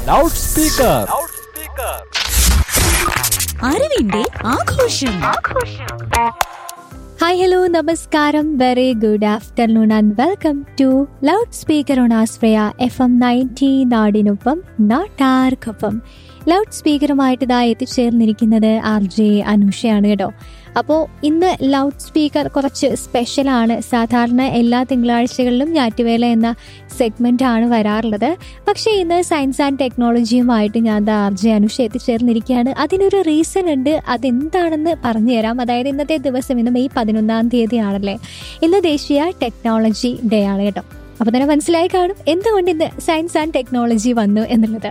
loud speaker അറിവിന്റെ ആഘോഷം hi hello നമസ്കാരം very good afternoon and welcome to loud speaker on Ashraya FM ninety നയൻറ്റി നാടിനൊപ്പം നാട്ടാർക്കൊപ്പം ലൗഡ് സ്പീക്കറുമായിട്ട് ഇതാ എത്തിച്ചേർന്നിരിക്കുന്നത് ആർ ജെ അനുഷയാണ് കേട്ടോ അപ്പോൾ ഇന്ന് ലൗഡ് സ്പീക്കർ കുറച്ച് സ്പെഷ്യലാണ് സാധാരണ എല്ലാ തിങ്കളാഴ്ചകളിലും ഞാറ്റുവേല എന്ന സെഗ്മെൻ്റ് ആണ് വരാറുള്ളത് പക്ഷേ ഇന്ന് സയൻസ് ആൻഡ് ടെക്നോളജിയുമായിട്ട് ഞാൻ ദാ ആർ ജെ അനുഷ എത്തിച്ചേർന്നിരിക്കുകയാണ് അതിനൊരു റീസൺ ഉണ്ട് അതെന്താണെന്ന് പറഞ്ഞു തരാം അതായത് ഇന്നത്തെ ദിവസം ഇന്ന് മെയ് പതിനൊന്നാം തീയതി ആണല്ലേ ഇന്ന് ദേശീയ ടെക്നോളജി ഡേ ആണ് കേട്ടോ അപ്പോൾ തന്നെ മനസ്സിലായി കാണും എന്തുകൊണ്ട് ഇന്ന് സയൻസ് ആൻഡ് ടെക്നോളജി വന്നു എന്നുള്ളത്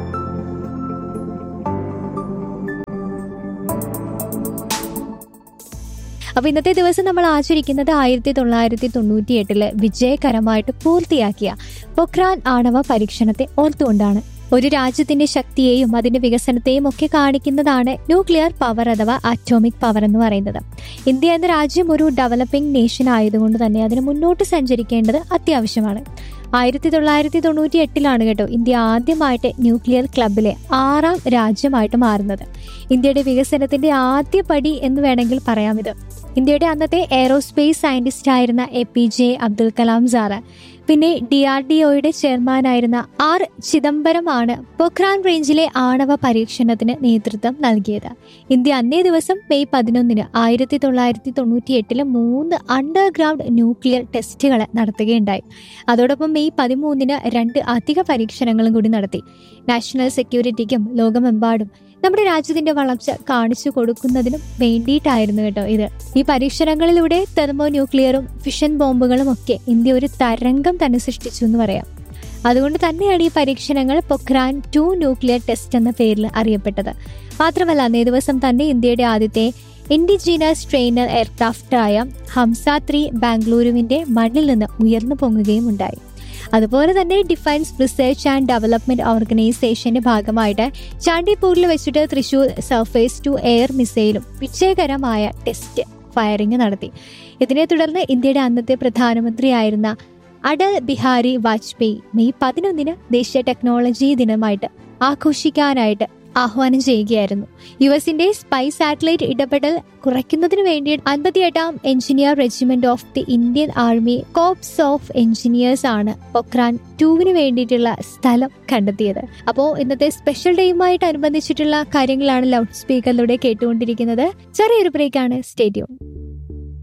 അപ്പോൾ ഇന്നത്തെ ദിവസം നമ്മൾ ആചരിക്കുന്നത് ആയിരത്തി തൊള്ളായിരത്തി തൊണ്ണൂറ്റി എട്ടില് വിജയകരമായിട്ട് പൂർത്തിയാക്കിയ പൊഖ്രാൻ ആണവ പരീക്ഷണത്തെ ഓർത്തുകൊണ്ടാണ് ഒരു രാജ്യത്തിന്റെ ശക്തിയെയും അതിന്റെ വികസനത്തെയും ഒക്കെ കാണിക്കുന്നതാണ് ന്യൂക്ലിയർ പവർ അഥവാ അറ്റോമിക് പവർ എന്ന് പറയുന്നത് ഇന്ത്യ എന്ന രാജ്യം ഒരു ഡെവലപ്പിംഗ് നേഷൻ ആയതുകൊണ്ട് തന്നെ അതിന് മുന്നോട്ട് സഞ്ചരിക്കേണ്ടത് അത്യാവശ്യമാണ് ആയിരത്തി തൊള്ളായിരത്തി തൊണ്ണൂറ്റി എട്ടിലാണ് കേട്ടോ ഇന്ത്യ ആദ്യമായിട്ട് ന്യൂക്ലിയർ ക്ലബിലെ ആറാം രാജ്യമായിട്ട് മാറുന്നത് ഇന്ത്യയുടെ വികസനത്തിന്റെ ആദ്യ പടി എന്ന് വേണമെങ്കിൽ പറയാം ഇത് ഇന്ത്യയുടെ അന്നത്തെ എയറോസ്പേസ് സയന്റിസ്റ്റ് ആയിരുന്ന A P J Abdul Kalam sir പിന്നെ ഡി ആർ ഡി ഒയുടെ ചെയർമാനായിരുന്ന ആർ ചിദംബരമാണ് പൊഖ്രാൻ റേഞ്ചിലെ ആണവ പരീക്ഷണത്തിന് നേതൃത്വം നൽകിയത് ഇന്ത്യ അന്നേ ദിവസം മെയ് പതിനൊന്നിന് ആയിരത്തി തൊള്ളായിരത്തി തൊണ്ണൂറ്റി എട്ടില് മൂന്ന് അണ്ടർഗ്രൗണ്ട് ന്യൂക്ലിയർ ടെസ്റ്റുകൾ നടത്തുകയുണ്ടായി അതോടൊപ്പം മെയ് പതിമൂന്നിന് രണ്ട് അധിക പരീക്ഷണങ്ങളും കൂടി നടത്തി നാഷണൽ സെക്യൂരിറ്റിക്കും ലോകമെമ്പാടും നമ്മുടെ രാജ്യത്തിന്റെ വളർച്ച കാണിച്ചു കൊടുക്കുന്നതിനും വേണ്ടിയിട്ടായിരുന്നു കേട്ടോ ഇത് ഈ പരീക്ഷണങ്ങളിലൂടെ തെർമോ ന്യൂക്ലിയറും ഫിഷൻ ബോംബുകളും ഒക്കെ ഇന്ത്യ ഒരു തരംഗം തന്നെ സൃഷ്ടിച്ചു എന്ന് പറയാം അതുകൊണ്ട് തന്നെയാണ് ഈ പരീക്ഷണങ്ങൾ പൊഖ്രാൻ ടു ന്യൂക്ലിയർ ടെസ്റ്റ് എന്ന പേരിൽ അറിയപ്പെട്ടത് മാത്രമല്ല അന്നേ ദിവസം തന്നെ ഇന്ത്യയുടെ ആദ്യത്തെ ഇൻഡിജീനസ് ട്രെയിനർ എയർക്രാഫ്റ്റായ ഹംസ ത്രീ ബാംഗ്ലൂരുവിന്റെ മണ്ണിൽ നിന്ന് ഉയർന്നു പൊങ്ങുകയും ഉണ്ടായി അതുപോലെ തന്നെ ഡിഫൻസ് റിസർച്ച് ആൻഡ് ഡെവലപ്മെന്റ് ഓർഗനൈസേഷന്റെ ഭാഗമായിട്ട് ചാണ്ടിപ്പൂരിൽ വെച്ചിട്ട് തൃശൂർ സർഫേസ് ടു എയർ മിസൈലും വിജയകരമായ ടെസ്റ്റ് ഫയറിംഗ് നടത്തി ഇതിനെ തുടർന്ന് ഇന്ത്യയുടെ അന്നത്തെ പ്രധാനമന്ത്രിയായിരുന്ന അടൽ ബിഹാരി വാജ്പേയി മെയ് പതിനൊന്നിന് ദേശീയ ടെക്നോളജി ദിനമായിട്ട് ആഘോഷിക്കാനായിട്ട് ആഹ്വാനം ചെയ്യുകയായിരുന്നു യു എസിന്റെ സ്പൈ സാറ്റലൈറ്റ് ഇടപെടൽ കുറയ്ക്കുന്നതിന് വേണ്ടി അൻപത്തിയെട്ടാം engineer regiment of the Indian army corps of engineers ആണ് പൊക്രാൻ ടൂവിന് വേണ്ടിയിട്ടുള്ള സ്ഥലം കണ്ടെത്തിയത് അപ്പോൾ ഇന്നത്തെ സ്പെഷ്യൽ ഡേയുമായിട്ട് അനുബന്ധിച്ചിട്ടുള്ള കാര്യങ്ങളാണ് ലൗഡ് സ്പീക്കറിലൂടെ കേട്ടുകൊണ്ടിരിക്കുന്നത് ചെറിയൊരു ബ്രേക്കാണ് സ്റ്റേഡിയം